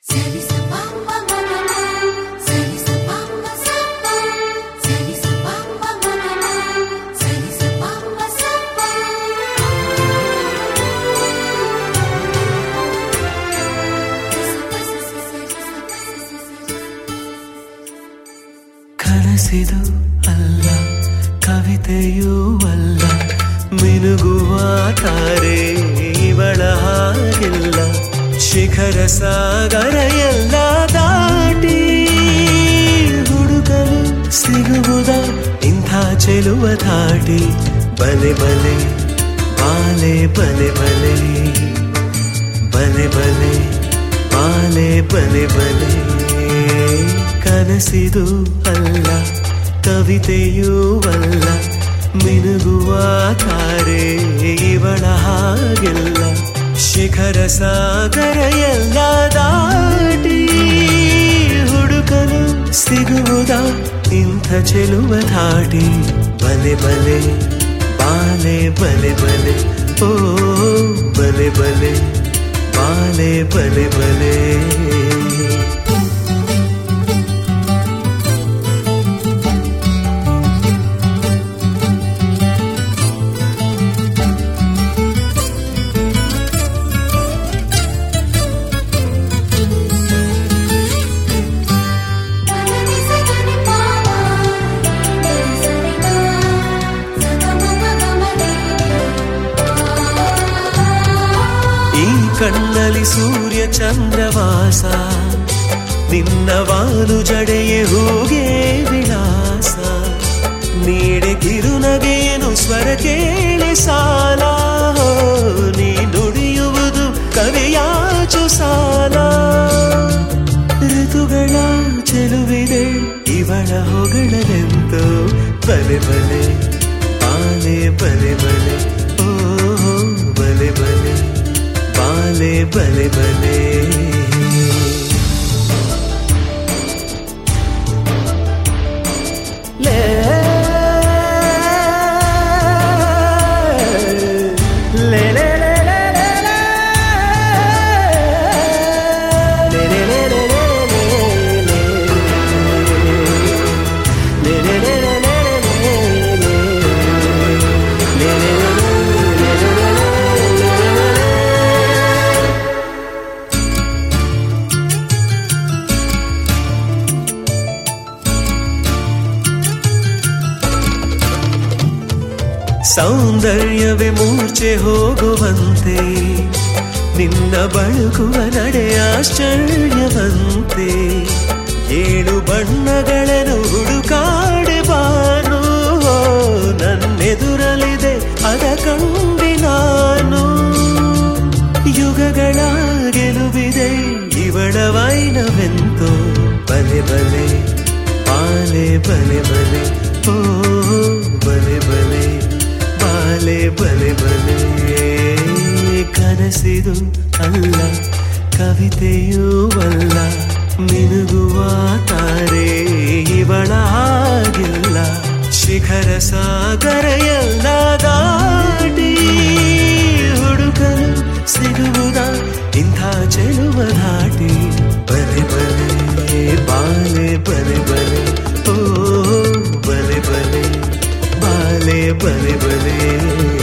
Sari sa pa pa ma ma ma, sari sa pa pa sa pa, sari sa pa pa ma ma ma, sari sa pa pa sa pa. ಕನಸಿದು ಅಲ್ಲ ಕವಿತೆಯೂ ಅಲ್ಲ ಮಿನುಗುವ ತಾರೆ ಇವಳ ಹಾಗಿಲ್ಲ ಶಿಖರ ಸಾಗರ ಎಲ್ಲ ದಾಟಿ ಹುಡುಕಲು ಸಿಗುವುದ ಇಂಥ ಚೆಲುವ ದಾಟಿ ಬಲೆ ಬಲೆ ಬಾಲೆ ಬಲೆ ಬಲೆ ಬಲೆ ಬಲೆ ಬಾಲೆ ಬಲೆ ಬಲೆ ಕನಸಿದು ಅಲ್ಲ ಕವಿತೆಯೂ ಅಲ್ಲ ಮಿನುಗುವ ತಾರೆ ಇವಳ ಹಾಗೆಲ್ಲ ಶಿಖರ ಸಾಗರ ಎಲ್ಲ ದಾಟಿ ಹುಡುಕಲು ಸಿಗುವುದ ಇಂಥ ಚೆಲುವ ದಾಟಿ ಬಲೆ ಬಲೆ ಬಾಲೆ ಬಲೆ ಬಲೆ ಓ ಬಲೆ ಬಲೆ ಬಾಲೆ ಬಲೆ ಬಲೆ Ni sa ga ni pa ma, ni sa ni ma, sa ga ma ma ga ma ni. ಈ ಕಣ್ಣಲ್ಲಿ ಸೂರ್ಯ ಚಂದ್ರವಾಸ ನಿನ್ನ ವಾಲು ಜಡೆಯೇ ಹೂಗೆ ವಿಳಾಸ ನೀಡೆ ಕಿರುನಗೆಯನು ಸ್ವರ ಕೇಳಿ ಸಾಲ ನೀ ನುಡಿಯುವುದು ಕವಿಯಾಚು ಸಾಲ ಋತುಗಳ ಚೆಲುವಿದೆ ಇವಳ ಹೊಗಳಲೆಂದು ಬಲೆ ಬಲೆ ಬಾಲೆ ಬಲೆ ಬಲೆ ಓ ಬಲೆ ಬಲೆ ಬಾಲೆ ಬಲೆ ಬಲೆ ಲೇ ಲೇ ಲೇ ಲೇ ಲೇ ಲೇ ಲೇ. ಲೇ ಲೇ ಲೇ ಲೇ ಲೇ ಲೇ ಲೇ. ಲೇ ಲೇ ಲೇ ಲೇ ಲೇ ಲೇ ಲೇ. ಲೇ ಲೇ ಲೇ ಲೇ ಲೇ ಲೇ ಲೇ. ಸೌಂದರ್ಯವೇ ಮೂರ್ಛೆ ಹೋಗುವಂತೆ ನಿನ್ನ ಬಳುಕುವ ನಡೆ ಆಶ್ಚರ್ಯವಂತೆ ಏಳು ಬಣ್ಣಗಳನ್ನು ಹುಡುಕಾಡೆ ಬಾನು ನನ್ನೆದುರಲಿದೆ ಅದ ಕಂಡಿ ನಾನು ಯುಗಗಳ ಗೆಲುವಿದೆ ಇವಳ ವೈನವೆಂತೋ ಬಲೆ ಬಲೆ ಬಾಲೆ ಬಲೆ ಬಲೆ ಓ ಬಲೆ ಬಲೆ ಬಾಲೆ ಬಲೆ ಬಲೆ ಕನಸಿದು ಅಲ್ಲ ಕವಿತೆಯೂ ಅಲ್ಲ ಮಿನುಗುವ ತಾರೆ ಇವಳ ಹಾಗಿಲ್ಲ ಶಿಖರ ಸಾಗರ ಎಲ್ಲ ದಾಟಿ ಹುಡುಕಲು ಸಿಗುವುದ ಇಂಥ ಚೆಲುವ ದಾಟಿ ಬಲೆ ಬಲೆ ಬಾಲೆ ಬಲೆ ಬಲೆ ಓ ಬಲೆ ಬಲೆ ಬಾಲೆ ಬಲೆ ಬಲೆ